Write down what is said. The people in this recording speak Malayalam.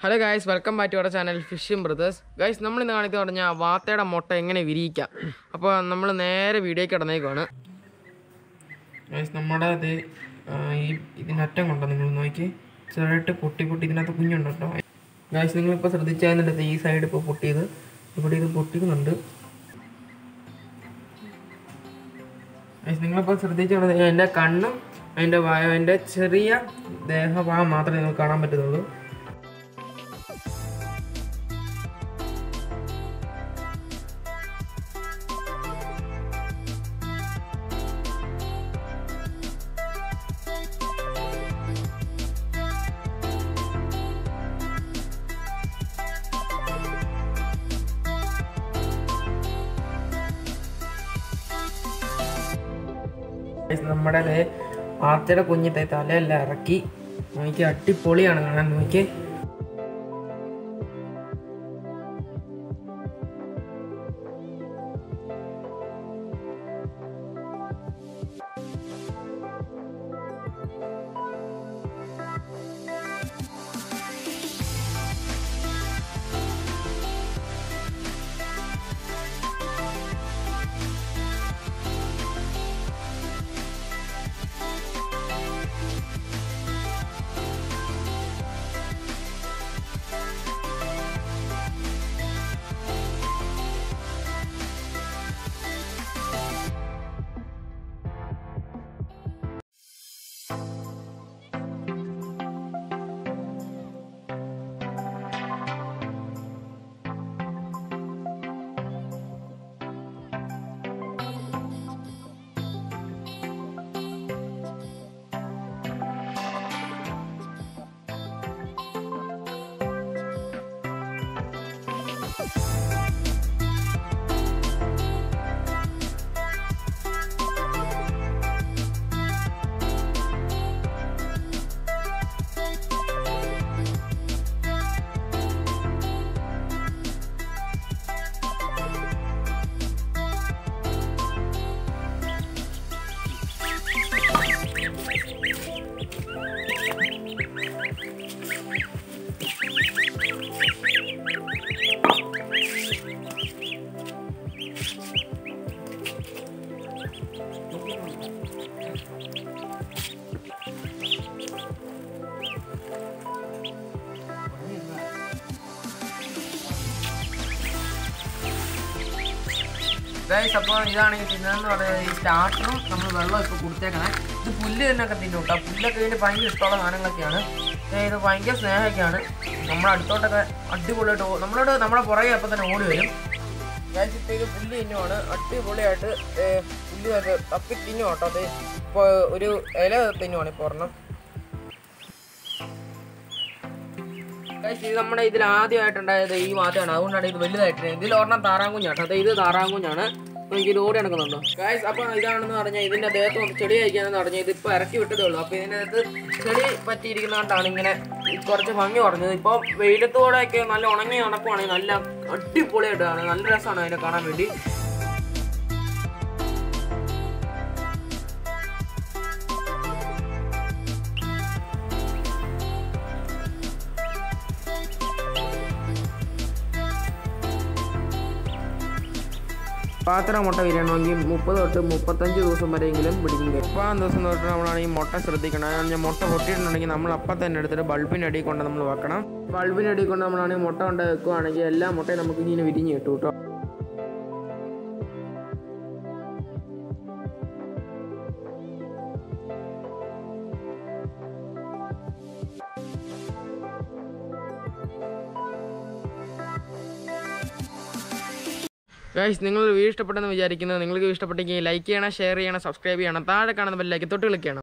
hello guys welcome back to our channel fishing brothers guys നമ്മൾ ഇന്ന് കാണിക്കുന്നത് പറഞ്ഞാൽ വാത്തയുടെ മുട്ട എങ്ങനെ വിരിയിക്കാം അപ്പോൾ നമ്മൾ നേരെ വീഡിയോയ്ക്ക് കിടന്നേക്കുവാണ് ഗൈസ് നമ്മുടെ അത് ഈ ഇതിനറ്റം കൊണ്ടോ നിങ്ങൾ നോക്കി ചെറുതായിട്ട് പൊട്ടി പൊട്ടി ഇതിനകത്ത് കുഞ്ഞുണ്ട് കേട്ടോ ഗൈസ് നിങ്ങളിപ്പോൾ ശ്രദ്ധിച്ചാൽ ഈ സൈഡ് ഇപ്പോൾ പൊട്ടിയത് ഇവിടെ ഇത് പൊട്ടിക്കുന്നുണ്ട് ഗൈസ് നിങ്ങളിപ്പോൾ ശ്രദ്ധിച്ചാൽ എൻ്റെ കണ്ണും അതിൻ്റെ വായ അതിൻ്റെ ചെറിയ ദേഹഭാഗം മാത്രമേ നിങ്ങൾക്ക് കാണാൻ പറ്റുന്നുള്ളൂ Guys, നമ്മുടെ ദേ ആർച്ചയുടെ കുഞ്ഞത്തെ തലയെല്ലാം ഇറക്കി നോക്കി അടിപൊളിയാണ് കാണാൻ നോക്കി ഗൈസ് അപ്പോൾ ഇതാണ് ഈ തിന്നതെന്ന് പറയുന്നത് ഈ സ്റ്റാർട്ടറും നമ്മൾ വെള്ളം ഇപ്പോൾ കൊടുത്തേക്കണേ ഇത് പുല്ല് തന്നെയൊക്കെ തിന്നും കേട്ടോ പുല്ലൊക്കെ ഇതിന് ഭയങ്കര ഇഷ്ടമുള്ള സാധനങ്ങളൊക്കെയാണ് ഏ, ഇത് ഭയങ്കര സ്നേഹമൊക്കെയാണ് നമ്മുടെ അടുത്തോട്ടൊക്കെ അടിപൊളിയായിട്ട് ഓ- നമ്മളോട് നമ്മുടെ പുറകെ അപ്പം തന്നെ ഓടി വരും ഗൈസ് ഇപ്പോൾ ഇത് പുല്ല് തിന്നുമാണ് അടിപൊളിയായിട്ട് ഏ, പുല്ല് ഒക്കെ തപ്പി തിന്നു കേട്ടോ അത് ഇപ്പോൾ ഒരു ഇല തിന്നുവാണ് ഇപ്പോൾ ഒരെണ്ണം ഗൈസ് ഇത് നമ്മുടെ ഇതിൽ ആദ്യമായിട്ടുണ്ടായത് ഈ മാറ്റമാണ് അതുകൊണ്ടാണ് ഇത് വലുതായിട്ട് ഇതിൽ ഒരെണ്ണം താറാങ്കുഞ്ഞാട്ടോ അതെ ഇത് താറാങ്കുഞ്ഞാണ് അപ്പോൾ എനിക്ക് ഇത് ഓടി നടക്കുന്നുണ്ടോ ഗൈസ് അപ്പോൾ ഇതാണെന്ന് പറഞ്ഞാൽ ഇതിൻ്റെ ദേഹത്ത് വന്ന് ചെടി കഴിക്കാനെന്ന് പറഞ്ഞാൽ ഇതിപ്പോൾ ഇറക്കി വിട്ടതേ ഉള്ളൂ അപ്പോൾ ഇതിനകത്ത് ചെടി പറ്റിയിരിക്കുന്നതുകൊണ്ടാണ് ഇങ്ങനെ കുറച്ച് ഭംഗി കുറഞ്ഞത് ഇപ്പോൾ വെയിലത്തോടെയൊക്കെ നല്ല ഉണങ്ങി നടക്കുവാണെങ്കിൽ നല്ല അടിപൊളിയായിട്ടാണ് നല്ല രസമാണ് അതിനെ കാണാൻ വേണ്ടി പാത്ര മുട്ട വിരിയണമെങ്കിൽ മുപ്പത് തൊട്ട് മുപ്പത്തഞ്ച് ദിവസം വരെയെങ്കിലും പിടിക്കും മുപ്പതാം ദിവസം തൊട്ട് നമ്മളാണ് ഈ മുട്ട ശ്രദ്ധിക്കണം അതായത് ഞാൻ മുട്ട പൊട്ടിയിട്ടുണ്ടെങ്കിൽ നമ്മൾ അപ്പം തന്നെ എടുത്തിട്ട് ബൾബിൻ്റെ അടിയിൽ കൊണ്ട് നമ്മൾ വെക്കണം ബൾബിൻ്റെ അടിയിൽ കൊണ്ട് നമ്മളാണ് ഈ മുട്ട കൊണ്ട് വെക്കുകയാണെങ്കിൽ എല്ലാ മുട്ടയും നമുക്ക് ഇങ്ങനെ വിരിഞ്ഞ് കിട്ടും കേട്ടോ ഗൈസ് നിങ്ങൾ വീഡിയോ ഇഷ്ടപ്പെട്ടെന്ന് വിചാരിക്കുന്നത് നിങ്ങൾക്ക് ഇഷ്ടപ്പെട്ടെങ്കിൽ ലൈക്ക് ചെയ്യണം ഷെയർ ചെയ്യണം സബ്സ്ക്രൈബ് ചെയ്യണം താഴെ കാണുന്ന ബെല്ലൈക്ക് തൊട്ട് ക്ലിക്ക് ചെയ്യണം